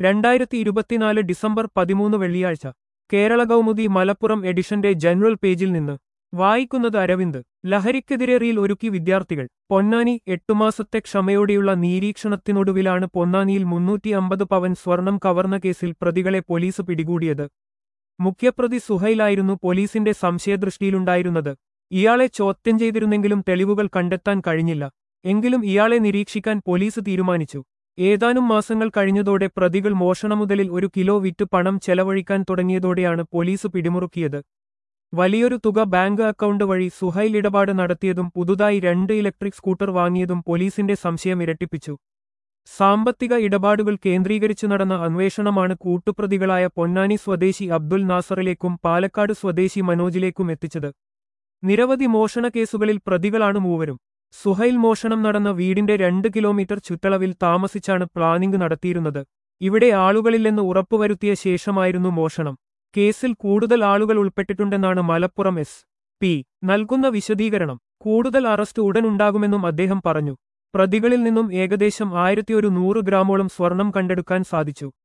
രണ്ടായിരത്തി ഇരുപത്തിനാല് ഡിസംബർ പതിമൂന്ന് വെള്ളിയാഴ്ച കേരള കൗമുദി മലപ്പുറം എഡിഷന്റെ ജനറൽ പേജിൽ നിന്ന് വായിക്കുന്നത് അരവിന്ദ് ലഹരിക്കെതിരെ റീൽ ഒരുക്കി വിദ്യാർത്ഥികൾ പൊന്നാനി എട്ടുമാസത്തെ ക്ഷമയോടെയുള്ള നിരീക്ഷണത്തിനൊടുവിലാണ് പൊന്നാനിയിൽ മുന്നൂറ്റി അമ്പത് പവൻ സ്വർണം കവർന്ന കേസിൽ പ്രതികളെ പോലീസ് പിടികൂടിയത് മുഖ്യപ്രതി സുഹൈലായിരുന്നു പോലീസിന്റെ സംശയദൃഷ്ടിയിലുണ്ടായിരുന്നത് ഇയാളെ ചോദ്യം ചെയ്തിരുന്നെങ്കിലും തെളിവുകൾ കണ്ടെത്താൻ കഴിഞ്ഞില്ല എങ്കിലും ഇയാളെ നിരീക്ഷിക്കാൻ പോലീസ് തീരുമാനിച്ചു ഏതാനും മാസങ്ങൾ കഴിഞ്ഞതോടെ പ്രതികൾ മോഷണമുതലിൽ ഒരു കിലോ വിറ്റ് പണം ചെലവഴിക്കാൻ തുടങ്ങിയതോടെയാണ് പോലീസ് പിടിമുറുക്കിയത് വലിയൊരു തുക ബാങ്ക് അക്കൗണ്ട് വഴി സുഹൈൽ ഇടപാട് നടത്തിയതും പുതുതായി രണ്ട് ഇലക്ട്രിക് സ്കൂട്ടർ വാങ്ങിയതും പോലീസിന്റെ സംശയം ഇരട്ടിപ്പിച്ചു സാമ്പത്തിക ഇടപാടുകൾ കേന്ദ്രീകരിച്ചു നടന്ന അന്വേഷണമാണ് കൂട്ടുപ്രതികളായ പൊന്നാനി സ്വദേശി അബ്ദുൽ നാസറിലേക്കും പാലക്കാട് സ്വദേശി മനോജിലേക്കും എത്തിച്ചത് നിരവധി മോഷണ കേസുകളിൽ പ്രതികളാണ് മൂവരും സുഹൈൽ മോഷണം നടന്ന വീടിന്റെ രണ്ട് കിലോമീറ്റർ ചുറ്റളവിൽ താമസിച്ചാണ് പ്ലാനിംഗ് നടത്തിയിരുന്നത് ഇവിടെ ആളുകളില്ലെന്ന് ഉറപ്പുവരുത്തിയ ശേഷമായിരുന്നു മോഷണം കേസിൽ കൂടുതൽ ആളുകൾ ഉൾപ്പെട്ടിട്ടുണ്ടെന്നാണ് മലപ്പുറം എസ് പി നൽകുന്ന വിശദീകരണം കൂടുതൽ അറസ്റ്റ് ഉടൻ ഉണ്ടാകുമെന്നും അദ്ദേഹം പറഞ്ഞു പ്രതികളിൽ നിന്നും ഏകദേശം ആയിരത്തി ഒരു നൂറ് ഗ്രാമോളം സ്വർണം കണ്ടെടുക്കാൻ സാധിച്ചു